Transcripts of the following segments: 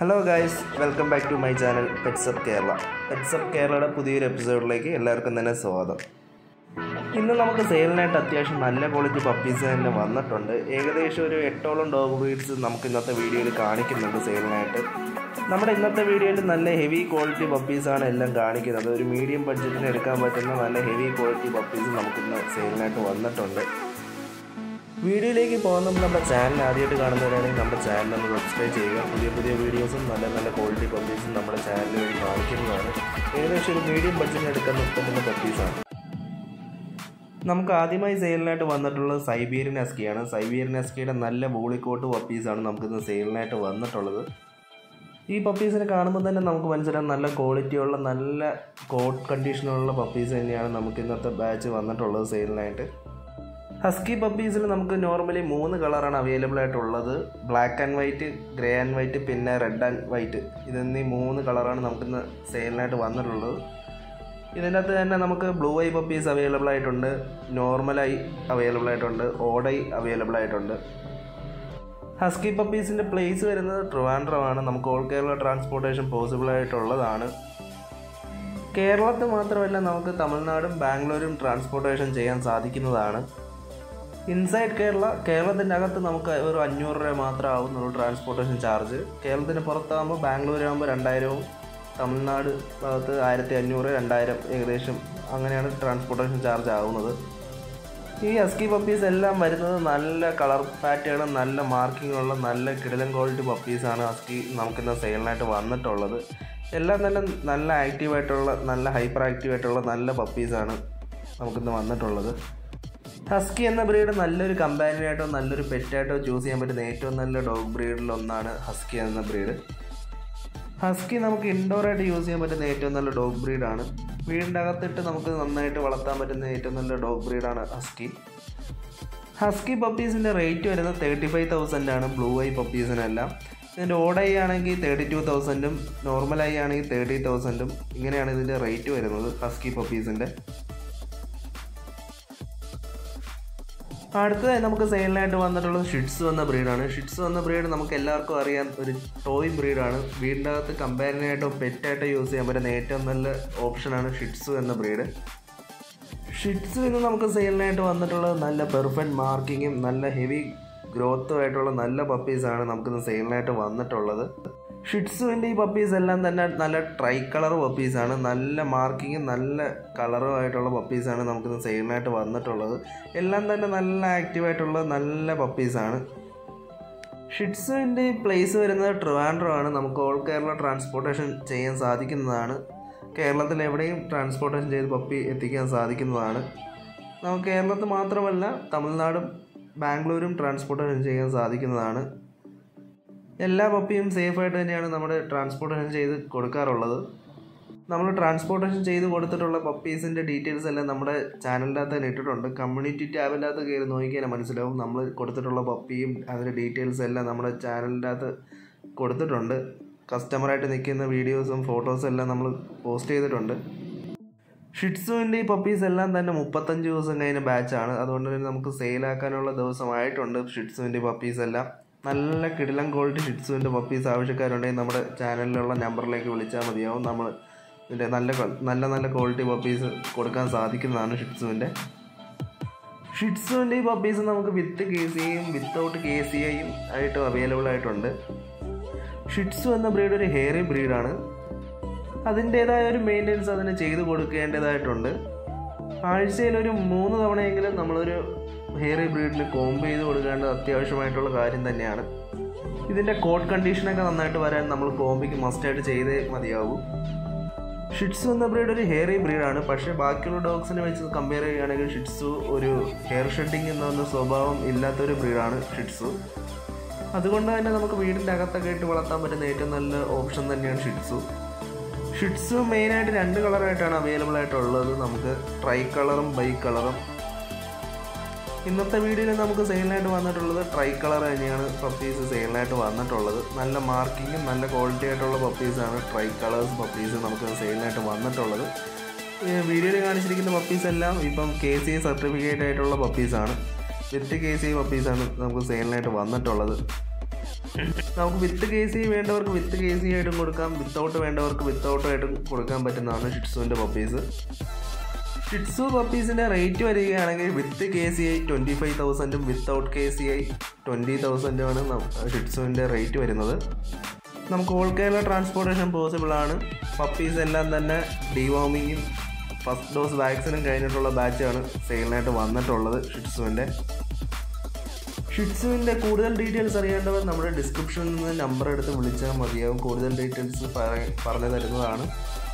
hello guys welcome back to my channel pets up Kerala pets up കേരളയുടെ പുതിയൊരു എപ്പിസോഡിലേക്ക് എല്ലാവർക്കും തന്നെ സ്വാഗതം ഇന്ന് നമുക്ക് സെയിലിനായിട്ട് അത്യാവശ്യം നല്ല ക്വാളിറ്റി പപ്പീസ് തന്നെ വന്നിട്ടുണ്ട് ഏകദേശം ഒരു എട്ടോളം ഡോഗ് ബ്രീഡ്സ് നമുക്ക് ഇന്നത്തെ വീഡിയോയിൽ കാണിക്കുന്നുണ്ട് സെയിലിനായിട്ട് നമ്മുടെ ഇന്നത്തെ വീഡിയോയിൽ നല്ല ഹെവി ക്വാളിറ്റി പപ്പീസാണ് എല്ലാം കാണിക്കുന്നത് ഒരു മീഡിയം ബഡ്ജറ്റിന് എടുക്കാൻ പറ്റുന്ന നല്ല ഹെവി ക്വാളിറ്റി പപ്പീസ് നമുക്കിന്ന് സെയിലിനായിട്ട് വന്നിട്ടുണ്ട് വീഡിയോയിലേക്ക് പോകുന്ന മുമ്പ് നമ്മുടെ ചാനൽ ആദ്യമായിട്ട് കാണുന്നവരാണെങ്കിൽ നമ്മുടെ ചാനൽ ഒന്ന് സബ്സ്ക്രൈബ് ചെയ്യുക പുതിയ പുതിയ വീഡിയോസും നല്ല നല്ല ക്വാളിറ്റി പപ്പീസും നമ്മുടെ ചാനൽ വഴി കാണിക്കുന്നതാണ് ഏകദേശം ഒരു മീഡിയം ബഡ്ജറ്റിന് എടുക്കാൻ പറ്റുന്ന പപ്പീസാണ് നമുക്ക് ആദ്യമായി സെയിലിനായിട്ട് വന്നിട്ടുള്ളത് സൈബീരിയൻ അസ്കിയാണ് സൈബീരിയൻ അസ്കിയുടെ നല്ല ബോളിക്കോട്ട് പപ്പീസാണ് നമുക്കിന്ന് സെയിലിനായിട്ട് വന്നിട്ടുള്ളത് ഈ പപ്പീസിനെ കാണുമ്പോൾ തന്നെ നമുക്ക് മനസ്സിലാവും നല്ല ക്വാളിറ്റിയുള്ള നല്ല കോട്ട് കണ്ടീഷനുള്ള പപ്പീസ് തന്നെയാണ് നമുക്ക് ഇന്നത്തെ ബാച്ച് വന്നിട്ടുള്ളത് സെയിലിനായിട്ട് ഹസ്കി പപ്പീസിൽ നമുക്ക് നോർമലി മൂന്ന് കളറാണ് അവൈലബിൾ ആയിട്ടുള്ളത് black and white grey and white പിന്നെ റെഡ് ആൻഡ് വൈറ്റ് ഇതെന്നീ മൂന്ന് കളറാണ് നമുക്കിന്ന് സെയിലിനായിട്ട് വന്നിട്ടുള്ളത് ഇതിൻ്റെ അകത്ത് തന്നെ നമുക്ക് ബ്ലൂ ഐ പപ്പീസ് അവൈലബിൾ ആയിട്ടുണ്ട് നോർമലായി അവൈലബിൾ ആയിട്ടുണ്ട് ഓഡൈ അവൈലബിൾ ആയിട്ടുണ്ട് ഹസ്കി പപ്പീസിൻ്റെ പ്ലേസ് വരുന്നത് ട്രിവാൻഡ്രമാണ് നമുക്ക് ഓൾ കേരള ട്രാൻസ്പോർട്ടേഷൻ പോസിബിൾ ആയിട്ടുള്ളതാണ് കേരളത്തിൽ മാത്രമല്ല നമുക്ക് തമിഴ്നാടും ബാംഗ്ലൂരും ട്രാൻസ്പോർട്ടേഷൻ ചെയ്യാൻ സാധിക്കുന്നതാണ് ഇൻസൈഡ് കേരള കേരളത്തിൻ്റെ അകത്ത് നമുക്ക് ഒരു അഞ്ഞൂറ് രൂപ മാത്രമേ ആവുന്നുള്ളൂ ട്രാൻസ്പോർട്ടേഷൻ ചാർജ് കേരളത്തിന് പുറത്താകുമ്പോൾ ബാംഗ്ലൂർ ആകുമ്പോൾ രണ്ടായിരവും തമിഴ്നാട് ഭാഗത്ത് ആയിരത്തി അഞ്ഞൂറ് രണ്ടായിരം ഏകദേശം അങ്ങനെയാണ് ട്രാൻസ്പോർട്ടേഷൻ ചാർജ് ആവുന്നത് ഈ അസ്കി പപ്പീസ് എല്ലാം വരുന്നത് നല്ല കളർ പാറ്റേൺ നല്ല മാർക്കിംഗ് ഉള്ള നല്ല കിടിലൻ ക്വാളിറ്റി പപ്പീസാണ് അസ്കി നമുക്കിന്ന് സെയിലിനായിട്ട് വന്നിട്ടുള്ളത് എല്ലാം തന്നെ നല്ല ആക്റ്റീവായിട്ടുള്ള നല്ല ഹൈപ്പർ ആക്റ്റീവായിട്ടുള്ള നല്ല പപ്പീസാണ് നമുക്കിന്ന് വന്നിട്ടുള്ളത് ഹസ്കി എന്ന ബ്രീഡ് നല്ലൊരു കമ്പാനിയനായിട്ടോ നല്ലൊരു പെറ്റായിട്ടോ ചൂസ് ചെയ്യാൻ പറ്റുന്ന ഏറ്റവും നല്ല ഡോഗ് ബ്രീഡിൽ ഒന്നാണ് ഹസ്കി എന്ന ബ്രീഡ് ഹസ്കി നമുക്ക് ഇൻഡോറായിട്ട് യൂസ് ചെയ്യാൻ പറ്റുന്ന ഏറ്റവും നല്ല ഡോഗ് ബ്രീഡാണ് വീടിൻ്റെ അകത്തിട്ട് നമുക്ക് നന്നായിട്ട് വളർത്താൻ പറ്റുന്ന ഏറ്റവും നല്ല ഡോഗ് ബ്രീഡാണ് ഹസ്കി ഹസ്കി പപ്പീസിൻ്റെ റേറ്റ് വരുന്നത് തേർട്ടി ഫൈവ് തൗസൻഡ് ആണ് ബ്ലൂ ഐ പപ്പീസിനെല്ലാം ഇതിൻ്റെ ഓഡൈ ആണെങ്കിൽ തേർട്ടി ടു തൗസൻഡും നോർമൽ ഐ ആണെങ്കിൽ തേർട്ടി തൗസൻഡും ഇങ്ങനെയാണ് ഇതിൻ്റെ റേറ്റ് വരുന്നത് ഹസ്കി പപ്പീസിൻ്റെ അടുത്തതായി നമുക്ക് സെയിലിനായിട്ട് വന്നിട്ടുള്ളത് ഷിറ്റ്സ് എന്ന ബ്രീഡാണ് ഷിറ്റ്സ് എന്ന ബ്രീഡ് നമുക്ക് എല്ലാവർക്കും അറിയാം ഒരു ടോയ് ബ്രീഡാണ് വീടിൻ്റെ അകത്ത് കമ്പാരിനായിട്ടോ പെറ്റായിട്ടോ യൂസ് ചെയ്യാൻ പറ്റുന്ന ഏറ്റവും നല്ല ഓപ്ഷനാണ് ഷിറ്റ്സ് എന്ന ബ്രീഡ് ഷിറ്റ്സ് ഇന്ന് നമുക്ക് സെയിലിനായിട്ട് വന്നിട്ടുള്ളത് നല്ല പെർഫെക്റ്റ് മാർക്കിങ്ങും നല്ല ഹെവി ഗ്രോത്തും ആയിട്ടുള്ള നല്ല പപ്പീസാണ് നമുക്കിന്ന് സെയിലിനായിട്ട് വന്നിട്ടുള്ളത് ഷിറ്റ്സുവിൻ്റെ ഈ പപ്പീസ് എല്ലാം തന്നെ നല്ല ട്രൈ കളർ പപ്പീസാണ് നല്ല മാർക്കിങ്ങും നല്ല കളറും ആയിട്ടുള്ള പപ്പീസാണ് നമുക്കിന്ന് സെയിലിനായിട്ട് വന്നിട്ടുള്ളത് എല്ലാം തന്നെ നല്ല ആക്റ്റീവായിട്ടുള്ള നല്ല പപ്പീസാണ് ഷിറ്റ്സുവിൻ്റെ പ്ലേസ് വരുന്നത് ട്രിവാൻഡ്രം ആണ് നമുക്ക് ഓൾ കേരള ട്രാൻസ്പോർട്ടേഷൻ ചെയ്യാൻ സാധിക്കുന്നതാണ് കേരളത്തിൽ എവിടെയും ട്രാൻസ്പോർട്ടേഷൻ ചെയ്ത് പപ്പി എത്തിക്കാൻ സാധിക്കുന്നതാണ് നമുക്ക് കേരളത്തിൽ മാത്രമല്ല തമിഴ്നാടും ബാംഗ്ലൂരും ട്രാൻസ്പോർട്ടേഷൻ ചെയ്യാൻ സാധിക്കുന്നതാണ് എല്ലാ പപ്പിയും സേഫായിട്ട് തന്നെയാണ് നമ്മുടെ ട്രാൻസ്പോർട്ടേഷൻ ചെയ്ത് കൊടുക്കാറുള്ളത് നമ്മൾ ട്രാൻസ്പോർട്ടേഷൻ ചെയ്ത് കൊടുത്തിട്ടുള്ള പപ്പീസിൻ്റെ ഡീറ്റെയിൽസ് എല്ലാം നമ്മുടെ ചാനലിൻ്റെ അകത്ത് തന്നെ ഇട്ടിട്ടുണ്ട് കമ്മ്യൂണിറ്റി ടാബിൻ്റെ അകത്ത് കയറി നോക്കിയാൽ മനസ്സിലാവും നമ്മൾ കൊടുത്തിട്ടുള്ള പപ്പിയും അതിൻ്റെ ഡീറ്റെയിൽസ് എല്ലാം നമ്മുടെ ചാനലിൻ്റെ അകത്ത് കൊടുത്തിട്ടുണ്ട് കസ്റ്റമറായിട്ട് നിൽക്കുന്ന വീഡിയോസും ഫോട്ടോസും എല്ലാം നമ്മൾ പോസ്റ്റ് ചെയ്തിട്ടുണ്ട് ഷിറ്റ്സുവിൻ്റെ ഈ പപ്പീസ് എല്ലാം തന്നെ മുപ്പത്തഞ്ച് ദിവസം കഴിഞ്ഞ ബാച്ചാണ് അതുകൊണ്ട് തന്നെ നമുക്ക് സെയിലാക്കാനുള്ള ദിവസമായിട്ടുണ്ട് ഷിറ്റ്സുവിൻ്റെ പപ്പീസ് എല്ലാം നല്ല കിടിലം ക്വാളിറ്റി ഷിറ്റ്സുവിൻ്റെ പപ്പീസ് ആവശ്യക്കാരുണ്ടെങ്കിൽ നമ്മുടെ ചാനലിലുള്ള നമ്പറിലേക്ക് വിളിച്ചാൽ മതിയാവും നമ്മൾ ഇതിൻ്റെ നല്ല നല്ല നല്ല ക്വാളിറ്റി പപ്പീസ് കൊടുക്കാൻ സാധിക്കുന്നതാണ് ഷിറ്റ്സുവിൻ്റെ ഷിറ്റ്സുവിൻ്റെ ഈ പപ്പീസ് നമുക്ക് വിത്ത് കെ സി ഐയും വിത്തൗട്ട് കെ സി ഐയും ആയിട്ട് അവൈലബിൾ ആയിട്ടുണ്ട് ഷിറ്റ്സു എന്ന ബ്രീഡ് ഒരു ഹെയറി ബ്രീഡാണ് അതിൻ്റേതായ ഒരു മെയിൻ്റെനൻസ് അതിന് ചെയ്ത് കൊടുക്കേണ്ടതായിട്ടുണ്ട് ആഴ്ചയിൽ ഒരു മൂന്ന് തവണയെങ്കിലും നമ്മളൊരു ഹെയറി ബ്രീഡിന് കോംബ് ചെയ്ത് കൊടുക്കേണ്ടത് അത്യാവശ്യമായിട്ടുള്ള കാര്യം തന്നെയാണ് ഇതിൻ്റെ കോട്ട് കണ്ടീഷനൊക്കെ നന്നായിട്ട് വരാൻ നമ്മൾ കോമ്പിക്ക് മസ്റ്റായിട്ട് ചെയ്തേ മതിയാവൂ ഷിറ്റ്സു എന്ന ബ്രീഡ് ഒരു ഹെയറി ബ്രീഡാണ് പക്ഷേ ബാക്കിയുള്ള ഡോഗ്സിനെ വെച്ച് കമ്പയർ ചെയ്യുകയാണെങ്കിൽ ഷിറ്റ്സു ഒരു ഹെയർ ഷെഡിങ് എന്ന പറഞ്ഞ സ്വഭാവം ഇല്ലാത്തൊരു ബ്രീഡാണ് ഷിറ്റ്സു അതുകൊണ്ട് തന്നെ നമുക്ക് വീടിൻ്റെ അകത്തൊക്കെ ഇട്ട് വളർത്താൻ പറ്റുന്ന ഏറ്റവും നല്ല ഓപ്ഷൻ തന്നെയാണ് ഷിറ്റ്സു ഷിറ്റ്സു മെയിനായിട്ട് രണ്ട് കളറായിട്ടാണ് അവൈലബിൾ ആയിട്ടുള്ളത് നമുക്ക് ട്രൈ കളറും ബൈ കളറും ഇന്നത്തെ വീഡിയോയിൽ നമുക്ക് സെയിലിനായിട്ട് വന്നിട്ടുള്ളത് ട്രൈ കളർ തന്നെയാണ് പപ്പീസ് സെയിലിനായിട്ട് വന്നിട്ടുള്ളത് നല്ല മാർക്കിങ്ങും നല്ല ക്വാളിറ്റി ആയിട്ടുള്ള പപ്പീസാണ് ട്രൈ കളേഴ്സ് പപ്പീസ് നമുക്ക് സെയിലിനായിട്ട് വന്നിട്ടുള്ളത് വീഡിയോയിൽ കാണിച്ചിരിക്കുന്ന പപ്പീസ് എല്ലാം ഇപ്പം കെ സി സർട്ടിഫിക്കറ്റ് ആയിട്ടുള്ള പപ്പീസാണ് വിത്ത് കെ സി പപ്പീസാണ് നമുക്ക് സെയിലിനായിട്ട് വന്നിട്ടുള്ളത് നമുക്ക് വിത്ത് കെ സി വേണ്ടവർക്ക് വിത്ത് കെ സി ആയിട്ടും കൊടുക്കാം വിത്തൗട്ട് വേണ്ടവർക്ക് വിത്തൗട്ട് ആയിട്ടും കൊടുക്കാൻ പറ്റുന്നതാണ് ഷിറ്റ്സുവിൻ്റെ പപ്പീസ് ഷിറ്റ്സു പപ്പീസിൻ്റെ റേറ്റ് വരികയാണെങ്കിൽ with K C I twenty five തൗസൻഡും without K C I twenty തൗസൻഡുമാണ് ഷിറ്റ്സുവിൻ്റെ റേറ്റ് വരുന്നത് നമുക്ക് ഓൾ കേരള ട്രാൻസ്പോർട്ടേഷൻ പോസിബിൾ ആണ് പപ്പീസ് എല്ലാം തന്നെ ഡിവോമിങ്ങും ഫസ്റ്റ് ഡോസ് വാക്സിനും കഴിഞ്ഞിട്ടുള്ള ബാച്ചാണ് സെയിലിനായിട്ട് വന്നിട്ടുള്ളത് ഷിറ്റ്സുവിൻ്റെ ഷിറ്റ്സുവിൻ്റെ കൂടുതൽ ഡീറ്റെയിൽസ് അറിയേണ്ടവർ നമ്മുടെ ഡിസ്ക്രിപ്ഷനിൽ നിന്ന് നമ്പർ എടുത്ത് വിളിച്ചാൽ മതിയാവും കൂടുതൽ ഡീറ്റെയിൽസ് പറഞ്ഞു തരുന്നതാണ്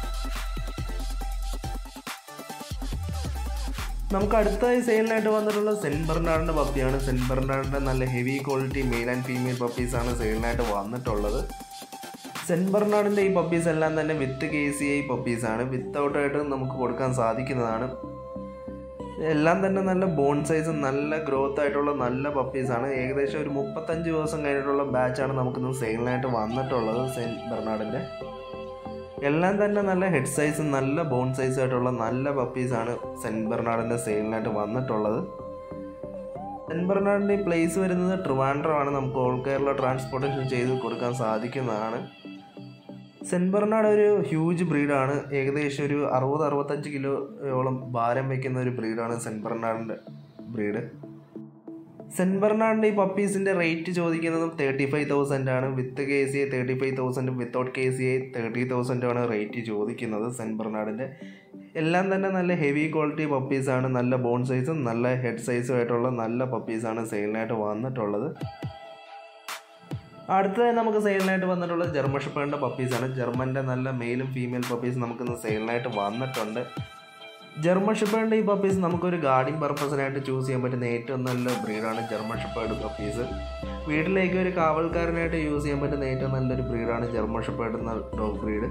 നമുക്ക് അടുത്തായി സെയിലിനായിട്ട് വന്നിട്ടുള്ള സെൻറ്റ് ബെർണാഡിൻ്റെ പപ്പിയാണ് സെൻറ്റ് ബെർണാഡിൻ്റെ നല്ല heavy quality male and female പപ്പീസാണ് സെയിലിനായിട്ട് വന്നിട്ടുള്ളത് സെൻറ്റ് ബെർണാഡിൻ്റെ ഈ പപ്പീസ് എല്ലാം തന്നെ വിത്ത് കെ സി ഐ പപ്പീസാണ് വിത്തൗട്ടായിട്ട് നമുക്ക് കൊടുക്കാൻ സാധിക്കുന്നതാണ് എല്ലാം തന്നെ നല്ല ബോൺ സൈസ് നല്ല ഗ്രോത്ത് ആയിട്ടുള്ള നല്ല പപ്പീസാണ് ഏകദേശം ഒരു മുപ്പത്തഞ്ച് ദിവസം കഴിഞ്ഞിട്ടുള്ള ബാച്ചാണ് നമുക്കിന്ന് സെയിലിനായിട്ട് വന്നിട്ടുള്ളത് സെൻറ്റ് ബെർണാഡിൻ്റെ എല്ലാം തന്നെ നല്ല ഹെഡ് സൈസും നല്ല ബോൺ സൈസും ആയിട്ടുള്ള നല്ല പപ്പീസാണ് സെൻറ്റ് ബെർണാഡിൻ്റെ സെയിലിനായിട്ട് വന്നിട്ടുള്ളത് സെൻറ്റ് ബെർണാഡിൻ്റെ ഈ പ്ലേസ് വരുന്നത് ട്രിവാൻഡ്രമാണ് നമുക്ക് ഓൾ കേരള ട്രാൻസ്പോർട്ടേഷൻ ചെയ്ത് കൊടുക്കാൻ സാധിക്കുന്നതാണ് സെൻറ്റ് ബെർണാഡ് ഒരു ഹ്യൂജ് ബ്രീഡാണ് ഏകദേശം ഒരു അറുപത് അറുപത്തഞ്ച് കിലോയോളം ഭാരം വയ്ക്കുന്ന ഒരു ബ്രീഡാണ് സെൻറ്റ് ബെർണാഡിൻ്റെ ബ്രീഡ് സെൻറ്റ് ബെർണാഡിൻ്റെ ഈ പപ്പീസിൻ്റെ റേറ്റ് ചോദിക്കുന്നതും തേർട്ടി ഫൈവ് തൗസൻഡ് ആണ് with K C I thirty five തൗസൻഡും without K C I thirty തൗസൻഡുമാണ് റേറ്റ് ചോദിക്കുന്നത് സെൻറ്റ് ബെർണാഡിൻ്റെ എല്ലാം തന്നെ നല്ല ഹെവി ക്വാളിറ്റി പപ്പീസാണ് നല്ല ബോൺ സൈസും നല്ല ഹെഡ് സൈസും ആയിട്ടുള്ള നല്ല പപ്പീസാണ് സെയിലിനായിട്ട് വന്നിട്ടുള്ളത് അടുത്തതായി നമുക്ക് സെയിലിനായിട്ട് വന്നിട്ടുള്ള ജർമ്മൻ ഷെപ്പേഡിൻ്റെ പപ്പീസാണ് ജർമ്മൻ്റെ നല്ല മെയിലും ഫീമെയിൽ പപ്പീസ് നമുക്കിന്ന് സെയിലിനായിട്ട് വന്നിട്ടുണ്ട് ജർമ്മൻ ഷെപ്പേഡിൻ്റെ ഈ പപ്പീസ് നമുക്കൊരു ഗാർഡിങ് പർപ്പസിനായിട്ട് ചൂസ് ചെയ്യാൻ പറ്റുന്ന ഏറ്റവും നല്ല ബ്രീഡാണ് ജർമ്മൻ ഷെപ്പേഡ് പപ്പീസ് വീട്ടിലേക്ക് ഒരു കാവൽക്കാരനായിട്ട് യൂസ് ചെയ്യാൻ പറ്റുന്ന ഏറ്റവും നല്ലൊരു ബ്രീഡാണ് ജർമ്മൻ ഷെപ്പേഡ് എന്ന ഡോഗ് ബ്രീഡ്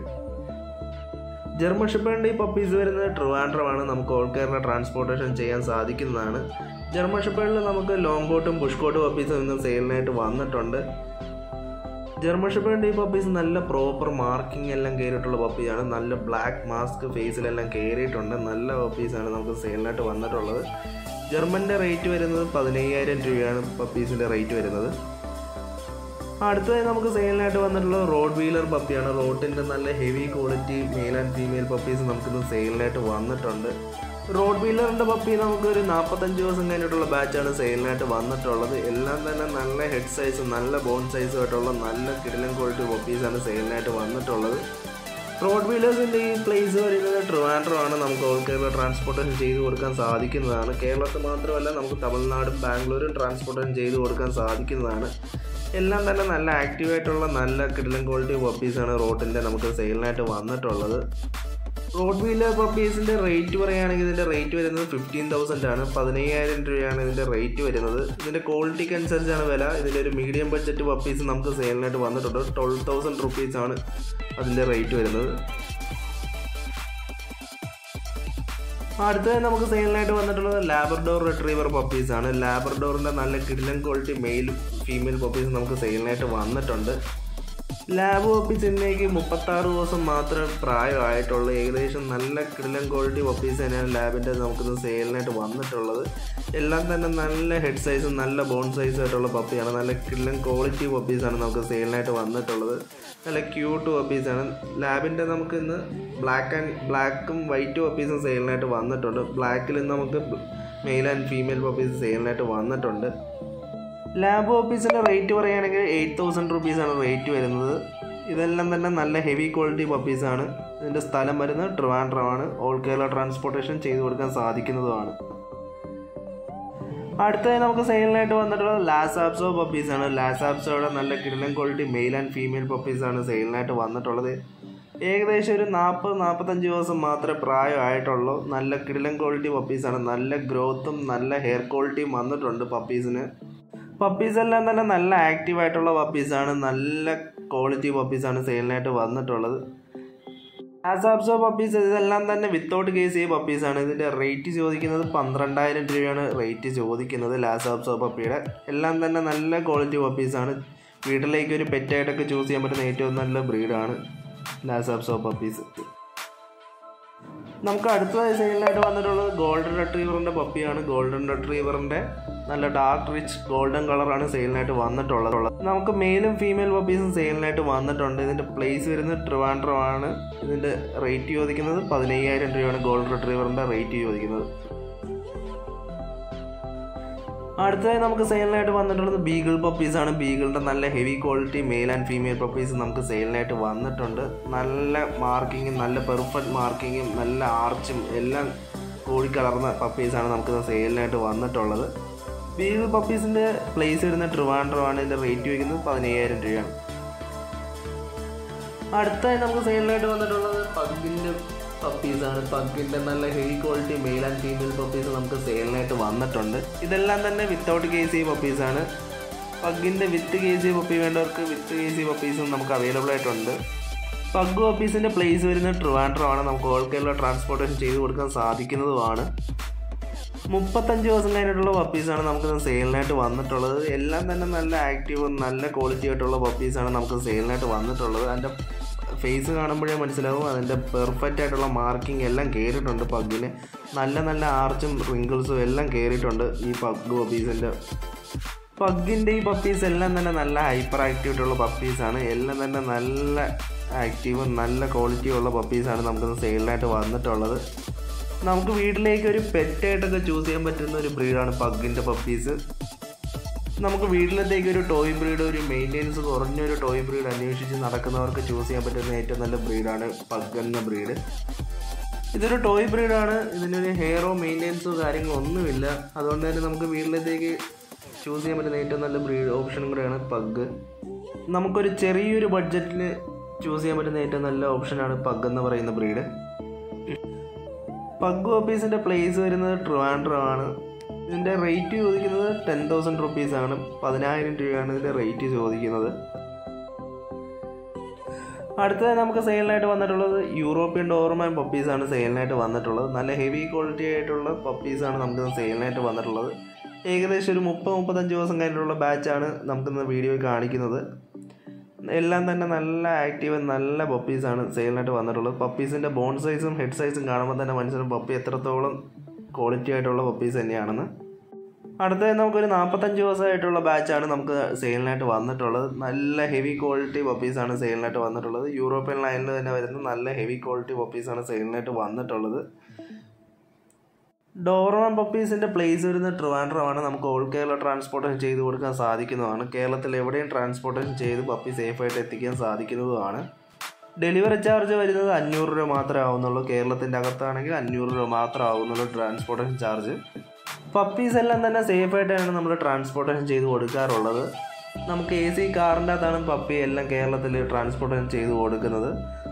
ജർമ്മൻ ഷെപ്പേഡിൻ്റെ ഈ പപ്പീസ് വരുന്നത് ട്രിവാൻഡ്രമാണ് നമുക്ക് ഓൾ കേരള ട്രാൻസ്പോർട്ടേഷൻ ചെയ്യാൻ സാധിക്കുന്നതാണ് ജർമ്മൻ ഷെപ്പേഡിൽ നമുക്ക് ലോങ് കോട്ടും ബുഷ് കോട്ടും പപ്പീസും ഇന്ന് സെയിലിനായിട്ട് വന്നിട്ടുണ്ട് ജർമ്മൻ ഷെപ്പേഡിൻ്റെ ഈ പപ്പീസ് നല്ല പ്രോപ്പർ മാർക്കിംഗ് എല്ലാം കയറിയിട്ടുള്ള പപ്പിയാണ് നല്ല ബ്ലാക്ക് മാസ്ക് ഫേസിലെല്ലാം കയറിയിട്ടുണ്ട് നല്ല പപ്പീസാണ് നമുക്ക് സെയിലിനായിട്ട് വന്നിട്ടുള്ളത് ജർമ്മൻ്റെ റേറ്റ് വരുന്നത് പതിനയ്യായിരം രൂപയാണ് പപ്പീസിൻ്റെ റേറ്റ് വരുന്നത് അടുത്തതായി നമുക്ക് സെയിലിനായിട്ട് വന്നിട്ടുള്ള റോഡ് വീലർ പപ്പിയാണ് റോഡിൻ്റെ നല്ല heavy quality male and female puppies നമുക്കിന്ന് സെയിലിനായിട്ട് വന്നിട്ടുണ്ട് റോഡ് വീലറിൻ്റെ പപ്പി നമുക്ക് ഒരു നാൽപ്പത്തഞ്ച് ദിവസം കഴിഞ്ഞിട്ടുള്ള ബാച്ചാണ് സെയിലിനായിട്ട് വന്നിട്ടുള്ളത് എല്ലാം തന്നെ നല്ല ഹെഡ് സൈസും നല്ല ബോൺ സൈസും ആയിട്ടുള്ള നല്ല കിടിലൻ ക്വാളിറ്റി പപ്പീസാണ് സെയിലിനായിട്ട് വന്നിട്ടുള്ളത് റോഡ് വീലേഴ്സിൻ്റെ ഈ പ്ലേസ് വരുന്നത് ട്രിവാൻഡ്രം ആണ് നമുക്ക് ഓൾ കേരള ട്രാൻസ്പോർട്ടേഷൻ ചെയ്ത് കൊടുക്കാൻ സാധിക്കുന്നതാണ് കേരളത്തിൽ മാത്രമല്ല നമുക്ക് തമിഴ്നാടും ബാംഗ്ലൂരും ട്രാൻസ്പോർട്ടേഷൻ ചെയ്ത് കൊടുക്കാൻ സാധിക്കുന്നതാണ് എല്ലാം തന്നെ നല്ല ആക്റ്റീവായിട്ടുള്ള നല്ല കിടിലൻ ക്വാളിറ്റി പപ്പീസാണ് റോഡിൻ്റെ നമുക്ക് സെയിലിനായിട്ട് വന്നിട്ടുള്ളത് റോഡ് വീലർ പപ്പീസിൻ്റെ റേറ്റ് പറയുകയാണെങ്കിൽ ഇതിൻ്റെ റേറ്റ് വരുന്നത് ഫിഫ്റ്റീൻ തൗസൻഡ് ആണ് പതിനയ്യായിരം രൂപയാണ് ഇതിൻ്റെ റേറ്റ് വരുന്നത് ഇതിൻ്റെ ക്വാളിറ്റിക്ക് അനുസരിച്ചാണ് വില ഇതിൻ്റെ ഒരു മീഡിയം ബഡ്ജറ്റ് പപ്പീസ് നമുക്ക് സെയിലിനായിട്ട് വന്നിട്ടുണ്ട് ട്വൽവ് തൗസൻഡ് റുപ്പീസാണ് അതിൻ്റെ റേറ്റ് വരുന്നത് അടുത്തത് നമുക്ക് സെയിലിനായിട്ട് വന്നിട്ടുള്ളത് ലാബർഡോർ റിട്രീവർ പപ്പീസ് ആണ് ലാബർഡോറിൻ്റെ നല്ല കിടിലൻ ക്വാളിറ്റി മെയിൽ ഫീമെയിൽ പപ്പീസ് നമുക്ക് സെയിലിനായിട്ട് വന്നിട്ടുണ്ട് ലാബ് പപ്പീസ് ഇന്നേക്ക് മുപ്പത്താറ് ദിവസം മാത്രമേ പ്രായമായിട്ടുള്ളൂ ഏകദേശം നല്ല കിടിലൻ ക്വാളിറ്റി പപ്പീസ് തന്നെയാണ് ലാബിൻ്റെ നമുക്കിത് സെയിലിനായിട്ട് വന്നിട്ടുള്ളത് എല്ലാം തന്നെ നല്ല ഹെഡ് സൈസും നല്ല ബോൺ സൈസും ആയിട്ടുള്ള പപ്പിയാണ് നല്ല കിടിലൻ ക്വാളിറ്റി പപ്പീസാണ് നമുക്ക് സെയിലിനായിട്ട് വന്നിട്ടുള്ളത് നല്ല ക്യൂട്ട് പപ്പീസാണ് ലാബിൻ്റെ നമുക്ക് ഇന്ന് ബ്ലാക്ക് ആൻഡ് ബ്ലാക്കും വൈറ്റ് പപ്പീസും സെയിലിനായിട്ട് വന്നിട്ടുണ്ട് ബ്ലാക്കിൽ നമുക്ക് മെയിൽ ആൻഡ് ഫീമെയിൽ പപ്പീസ് സെയിലിനായിട്ട് വന്നിട്ടുണ്ട് ലാബ് ഓഫീസിൻ്റെ റേറ്റ് പറയുകയാണെങ്കിൽ എയ്റ്റ് തൗസൻഡ് റുപ്പീസാണ് റേറ്റ് വരുന്നത് ഇതെല്ലാം തന്നെ നല്ല ഹെവി ക്വാളിറ്റി പപ്പീസാണ് ഇതിൻ്റെ സ്ഥലം വരുന്നത് ട്രിവാൻഡ്രമാണ് ഓൾ കേരള ട്രാൻസ്പോർട്ടേഷൻ ചെയ്തു കൊടുക്കാൻ സാധിക്കുന്നതുമാണ് അടുത്തതായി നമുക്ക് സെയിലിനായിട്ട് വന്നിട്ടുള്ളത് ലാസാപ്സോ പപ്പീസാണ് ലാസാപ്സോയുടെ നല്ല കിടിലൻ ക്വാളിറ്റി മെയിൽ ആൻഡ് ഫീമെയിൽ പപ്പീസാണ് സെയിലിനായിട്ട് വന്നിട്ടുള്ളത് ഏകദേശം ഒരു നാൽപ്പത് നാൽപ്പത്തഞ്ച് ദിവസം മാത്രമേ പ്രായമായിട്ടുള്ളൂ നല്ല കിടിലൻ ക്വാളിറ്റി പപ്പീസാണ് നല്ല ഗ്രോത്തും നല്ല ഹെയർ ക്വാളിറ്റിയും വന്നിട്ടുണ്ട് പപ്പീസിന് പപ്പീസ് എല്ലാം തന്നെ നല്ല ആക്റ്റീവ് ആയിട്ടുള്ള പപ്പീസാണ് നല്ല ക്വാളിറ്റി പപ്പീസാണ് സെയിലിനായിട്ട് വന്നിട്ടുള്ളത് ആസാപ്സോ പപ്പീസ് ഇതെല്ലാം തന്നെ വിത്തൗട്ട് കേസ് ഈ പപ്പീസാണ് ഇതിൻ്റെ റേറ്റ് ചോദിക്കുന്നത് പന്ത്രണ്ടായിരം രൂപയാണ് റേറ്റ് ചോദിക്കുന്നത് ലാസാപ്സോ പപ്പിയുടെ എല്ലാം തന്നെ നല്ല ക്വാളിറ്റി പപ്പീസാണ് വീട്ടിലേക്ക് ഒരു പെറ്റായിട്ടൊക്കെ ചൂസ് ചെയ്യാൻ പറ്റുന്ന ഏറ്റവും നല്ല ബ്രീഡാണ് ലാസാപ്സോ പപ്പീസ് നമുക്ക് അടുത്തതായി സെയിലിനായിട്ട് വന്നിട്ടുള്ളത് ഗോൾഡൻ റെട്രീവറിൻ്റെ പപ്പിയാണ് ഗോൾഡൻ റെട്രീവറിൻ്റെ നല്ല ഡാർക്ക് റിച്ച് ഗോൾഡൻ കളറാണ് സെയിലിനായിട്ട് വന്നിട്ടുള്ളത് നമുക്ക് മെയിലും ഫീമെയിൽ പപ്പീസും സെയിലിനായിട്ട് വന്നിട്ടുണ്ട് ഇതിൻ്റെ പ്ലേസ് വരുന്നത് ട്രിവാൻഡ്രം ആണ് ഇതിൻ്റെ റേറ്റ് ചോദിക്കുന്നത് പതിനയ്യായിരം രൂപയാണ് ഗോൾഡൻ റെട്രീവറിൻ്റെ റേറ്റ് ചോദിക്കുന്നത് അടുത്തതായി നമുക്ക് സെയിലിനായിട്ട് വന്നിട്ടുള്ളത് ബീഗിൾ പപ്പീസാണ് ബീഗിളിൻ്റെ നല്ല heavy quality male and female puppies നമുക്ക് സെയിലിനായിട്ട് വന്നിട്ടുണ്ട് നല്ല മാർക്കിങ്ങും നല്ല പെർഫെക്റ്റ് മാർക്കിങ്ങും നല്ല ആർച്ചും എല്ലാം കൂടിക്കലർന്ന പപ്പീസാണ് നമുക്ക് സെയിലിനായിട്ട് വന്നിട്ടുള്ളത് ബീഗിൾ പപ്പീസിൻ്റെ പ്ലേസ് വരുന്ന ട്രിവാൻഡ്രമാണ് ഇതിൻ്റെ റേറ്റ് വയ്ക്കുന്നത് പതിനയ്യായിരം രൂപയാണ് അടുത്തായി നമുക്ക് സെയിലിനായിട്ട് വന്നിട്ടുള്ളത് പഗ്ഗിൻ്റെ പപ്പീസാണ് പഗ്ഗിൻ്റെ നല്ല heavy quality male and female puppies നമുക്ക് സെയിലിനായിട്ട് വന്നിട്ടുണ്ട് ഇതെല്ലാം തന്നെ വിത്തൗട്ട് കെ സി പപ്പീസാണ് പഗ്ഗിൻ്റെ വിത്ത് കെ സി പപ്പി വേണ്ടവർക്ക് വിത്ത് കെ സി പപ്പീസും നമുക്ക് അവൈലബിൾ ആയിട്ടുണ്ട് പഗ് പപ്പീസിൻ്റെ പ്ലേസ് വരുന്നത് ട്രിവാൻഡ്രമാണ് നമുക്ക് ഓൾ കേരള ട്രാൻസ്പോർട്ടേഷൻ ചെയ്ത് കൊടുക്കാൻ സാധിക്കുന്നതുമാണ് മുപ്പത്തഞ്ച് ദിവസം കഴിഞ്ഞിട്ടുള്ള പപ്പീസാണ് നമുക്ക് സെയിലിനായിട്ട് വന്നിട്ടുള്ളത് എല്ലാം തന്നെ നല്ല ആക്റ്റീവും നല്ല ക്വാളിറ്റി ആയിട്ടുള്ള പപ്പീസാണ് നമുക്ക് സെയിലിനായിട്ട് വന്നിട്ടുള്ളത് അതിൻ്റെ ഫേസ് കാണുമ്പോഴേ മനസ്സിലാവും അതിൻ്റെ പെർഫെക്റ്റ് ആയിട്ടുള്ള മാർക്കിംഗ് എല്ലാം കയറിയിട്ടുണ്ട് പഗ്ഗിന് നല്ല നല്ല ആർച്ചും റിങ്കിൾസും എല്ലാം കയറിയിട്ടുണ്ട് ഈ പഗ് പപ്പീസിൻ്റെ പഗ്ഗിൻ്റെ ഈ പപ്പീസ് എല്ലാം തന്നെ നല്ല ഹൈപ്പർ ആക്റ്റീവ് ആയിട്ടുള്ള പപ്പീസാണ് എല്ലാം തന്നെ നല്ല ആക്റ്റീവും നല്ല ക്വാളിറ്റിയും ഉള്ള പപ്പീസാണ് നമുക്ക് സെയിലിനായിട്ട് വന്നിട്ടുള്ളത് നമുക്ക് വീട്ടിലേക്ക് ഒരു പെറ്റായിട്ടൊക്കെ ചൂസ് ചെയ്യാൻ പറ്റുന്ന ഒരു ബ്രീഡാണ് പഗ്ഗിൻ്റെ പപ്പീസ് നമുക്ക് വീട്ടിലത്തേക്ക് ഒരു ടോയ് ബ്രീഡ് ഒരു മെയിൻ്റെനൻസ് കുറഞ്ഞൊരു ടോയ് ബ്രീഡ് അന്വേഷിച്ച് നടക്കുന്നവർക്ക് ചൂസ് ചെയ്യാൻ പറ്റുന്ന ഏറ്റവും നല്ല ബ്രീഡാണ് പഗ് എന്ന ബ്രീഡ് ഇതൊരു ടോയ് ബ്രീഡാണ് ഇതിനൊരു ഹെയറോ മെയിൻ്റെനൻസോ കാര്യങ്ങളോ ഒന്നുമില്ല അതുകൊണ്ട് തന്നെ നമുക്ക് വീട്ടിലത്തേക്ക് ചൂസ് ചെയ്യാൻ പറ്റുന്ന ഏറ്റവും നല്ല ബ്രീഡ് ഓപ്ഷനും കൂടെയാണ് പഗ് നമുക്കൊരു ചെറിയൊരു ബഡ്ജറ്റിൽ ചൂസ് ചെയ്യാൻ പറ്റുന്ന ഏറ്റവും നല്ല ഓപ്ഷനാണ് പഗ് എന്ന് പറയുന്ന ബ്രീഡ് പഗ് ഓഫീസിൻ്റെ പ്ലേസ് വരുന്നത് ട്രിവാൻഡ്രം ആണ് ഇതിൻ്റെ റേറ്റ് ചോദിക്കുന്നത് ടെൻ തൗസൻഡ് റുപ്പീസാണ് പതിനായിരം രൂപയാണ് ഇതിൻ്റെ റേറ്റ് ചോദിക്കുന്നത് അടുത്തതായി നമുക്ക് സെയിലിനായിട്ട് വന്നിട്ടുള്ളത് യൂറോപ്യൻ ഡോർമാൻ പപ്പീസാണ് സെയിലിനായിട്ട് വന്നിട്ടുള്ളത് നല്ല ഹെവി ക്വാളിറ്റി ആയിട്ടുള്ള പപ്പീസാണ് നമുക്ക് സെയിലിനായിട്ട് വന്നിട്ടുള്ളത് ഏകദേശം ഒരു മുപ്പത് മുപ്പത്തഞ്ച് ദിവസം കഴിഞ്ഞിട്ടുള്ള ബാച്ചാണ് നമുക്കിന്ന് വീഡിയോയിൽ കാണിക്കുന്നത് എല്ലാം തന്നെ നല്ല ആക്റ്റീവ് നല്ല പപ്പീസാണ് സെയിലിനായിട്ട് വന്നിട്ടുള്ളത് പപ്പീസിൻ്റെ ബോൺ സൈസും ഹെഡ് സൈസും കാണുമ്പോൾ തന്നെ മനസ്സിലും പപ്പി എത്രത്തോളം ക്വാളിറ്റി ആയിട്ടുള്ള പപ്പീസ് തന്നെയാണെന്ന് അടുത്തത് നമുക്കൊരു നാൽപ്പത്തഞ്ച് ദിവസമായിട്ടുള്ള ബാച്ചാണ് നമുക്ക് സെയിലിനായിട്ട് വന്നിട്ടുള്ളത് നല്ല ഹെവി ക്വാളിറ്റി പപ്പീസാണ് സെയിലിനായിട്ട് വന്നിട്ടുള്ളത് യൂറോപ്യൻ ലൈനിൽ തന്നെ വരുന്ന നല്ല ഹെവി ക്വാളിറ്റി പപ്പീസാണ് സെയിലിനായിട്ട് വന്നിട്ടുള്ളത് ഡോറോൺ പപ്പീസിൻ്റെ പ്ലേസ് വരുന്ന ട്രിവാൻഡ്രമാണ് നമുക്ക് ഓൾ കേരള ട്രാൻസ്പോർട്ടേഷൻ ചെയ്ത് കൊടുക്കാൻ സാധിക്കുന്നതാണ് കേരളത്തിൽ എവിടെയും ട്രാൻസ്പോർട്ടേഷൻ ചെയ്ത് പപ്പി സേഫായിട്ട് എത്തിക്കാൻ സാധിക്കുന്നതുമാണ് ഡെലിവറി ചാർജ് വരുന്നത് അഞ്ഞൂറ് രൂപ മാത്രമേ ആവുന്നുള്ളൂ കേരളത്തിൻ്റെ അകത്താണെങ്കിൽ അഞ്ഞൂറ് രൂപ മാത്രമേ ആവുന്നുള്ളൂ ട്രാൻസ്പോർട്ടേഷൻ ചാർജ് പപ്പീസ് എല്ലാം തന്നെ സേഫായിട്ടാണ് നമ്മൾ ട്രാൻസ്പോർട്ടേഷൻ ചെയ്ത് കൊടുക്കാറുള്ളത് നമുക്ക് എ സി കാറിൻ്റെ അകത്താണ് പപ്പി എല്ലാം കേരളത്തിൽ ട്രാൻസ്പോർട്ടേഷൻ ചെയ്ത് കൊടുക്കുന്നത്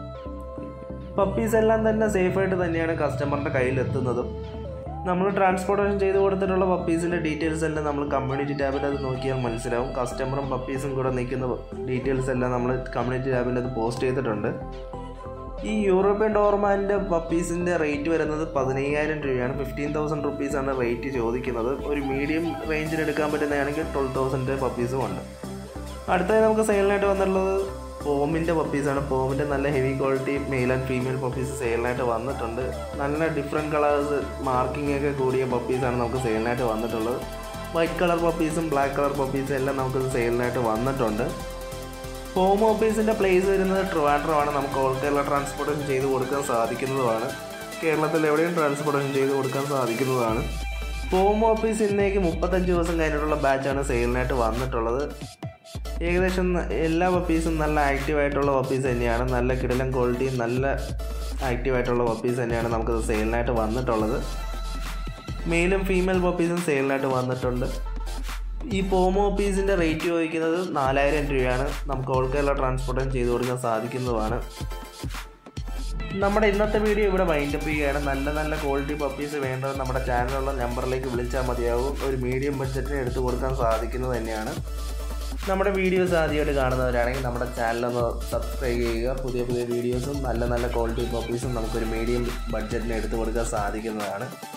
പപ്പീസ് എല്ലാം തന്നെ സേഫായിട്ട് തന്നെയാണ് കസ്റ്റമറിൻ്റെ കയ്യിൽ എത്തുന്നതും നമ്മൾ ട്രാൻസ്പോർട്ടേഷൻ ചെയ്ത് കൊടുത്തിട്ടുള്ള പപ്പീസിൻ്റെ ഡീറ്റെയിൽസ് എല്ലാം നമ്മൾ കമ്മ്യൂണിറ്റി ടാബിൽ അത് നോക്കിയാൽ മനസ്സിലാവും കസ്റ്റമറും പപ്പീസും കൂടെ നിൽക്കുന്ന ഡീറ്റെയിൽസ് എല്ലാം നമ്മൾ കമ്മ്യൂണിറ്റി ടാബിൽ അത് പോസ്റ്റ് ചെയ്തിട്ടുണ്ട് ഈ യൂറോപ്യൻ ഡോർമാൻ്റെ പപ്പീസിൻ്റെ റേറ്റ് വരുന്നത് പതിനയ്യായിരം രൂപയാണ് ഫിഫ്റ്റീൻ തൗസൻഡ് റുപ്പീസാണ് റേറ്റ് ചോദിക്കുന്നത് ഒരു മീഡിയം റേഞ്ചിൽ എടുക്കാൻ പറ്റുന്നതാണെങ്കിൽ ട്വൽവ് തൗസൻഡ് പപ്പീസും ഉണ്ട് അടുത്തതായി നമുക്ക് സെയിലിനായിട്ട് വന്നിട്ടുള്ളത് പോമിൻ്റെ പപ്പീസാണ് പോമിൻ്റെ നല്ല heavy quality male and female puppies സെയിലിനായിട്ട് വന്നിട്ടുണ്ട് നല്ല ഡിഫറെൻറ്റ് കളേഴ്സ് മാർക്കിംഗ് ഒക്കെ കൂടിയ പപ്പീസാണ് നമുക്ക് സെയിലിനായിട്ട് വന്നിട്ടുള്ളത് വൈറ്റ് കളർ പപ്പീസും ബ്ലാക്ക് കളർ പപ്പീസും എല്ലാം നമുക്ക് സെയിലിനായിട്ട് വന്നിട്ടുണ്ട് ഹോം ഓഫീസിൻ്റെ പ്ലേസ് വരുന്നത് ട്രിവാൻഡ്രമാണ് നമുക്ക് ഓൾ കേരള ട്രാൻസ്പോർട്ടേഷൻ ചെയ്ത് കൊടുക്കാൻ സാധിക്കുന്നതുമാണ് കേരളത്തിൽ എവിടെയും ട്രാൻസ്പോർട്ടേഷൻ ചെയ്ത് കൊടുക്കാൻ സാധിക്കുന്നതാണ് ഹോം ഓഫീസ് ഇന്നേക്ക് മുപ്പത്തഞ്ച് ദിവസം കഴിഞ്ഞിട്ടുള്ള ബാച്ചാണ് സെയിലിനായിട്ട് വന്നിട്ടുള്ളത് ഏകദേശം എല്ലാ പപ്പീസും നല്ല ആക്റ്റീവ് ആയിട്ടുള്ള പപ്പീസ് തന്നെയാണ് നല്ല കിടലം ക്വാളിറ്റി നല്ല ആക്റ്റീവ് ആയിട്ടുള്ള പപ്പീസ് തന്നെയാണ് നമുക്ക് സെയിലിനായിട്ട് വന്നിട്ടുള്ളത് മെയിലും ഫീമെയിൽ പപ്പീസും സെയിലിനായിട്ട് വന്നിട്ടുണ്ട് ഈ പോമോ പീസിൻ്റെ റേറ്റ് ചോദിക്കുന്നത് നാലായിരം രൂപയാണ് നമുക്ക് ഓൾ കേരള ട്രാൻസ്പോർട്ടേഷൻ ചെയ്ത് കൊടുക്കാൻ സാധിക്കുന്നതുമാണ് നമ്മുടെ ഇന്നത്തെ വീഡിയോ ഇവിടെ വൈൻഡപ്പ് ചെയ്യുകയാണ് നല്ല നല്ല ക്വാളിറ്റി പപ്പീസ് വേണ്ടത് നമ്മുടെ ചാനലിലുള്ള നമ്പറിലേക്ക് വിളിച്ചാൽ മതിയാവും ഒരു മീഡിയം ബഡ്ജറ്റിന് എടുത്തു കൊടുക്കാൻ സാധിക്കുന്നത് തന്നെയാണ് നമ്മുടെ വീഡിയോസ് ആദ്യമായിട്ട് കാണുന്നവരാണെങ്കിൽ നമ്മുടെ ചാനലൊന്ന് സബ്സ്ക്രൈബ് ചെയ്യുക പുതിയ പുതിയ വീഡിയോസും നല്ല നല്ല ക്വാളിറ്റി പപ്പീസും നമുക്കൊരു മീഡിയം ബഡ്ജറ്റിന് എടുത്തു കൊടുക്കാൻ സാധിക്കുന്നതാണ്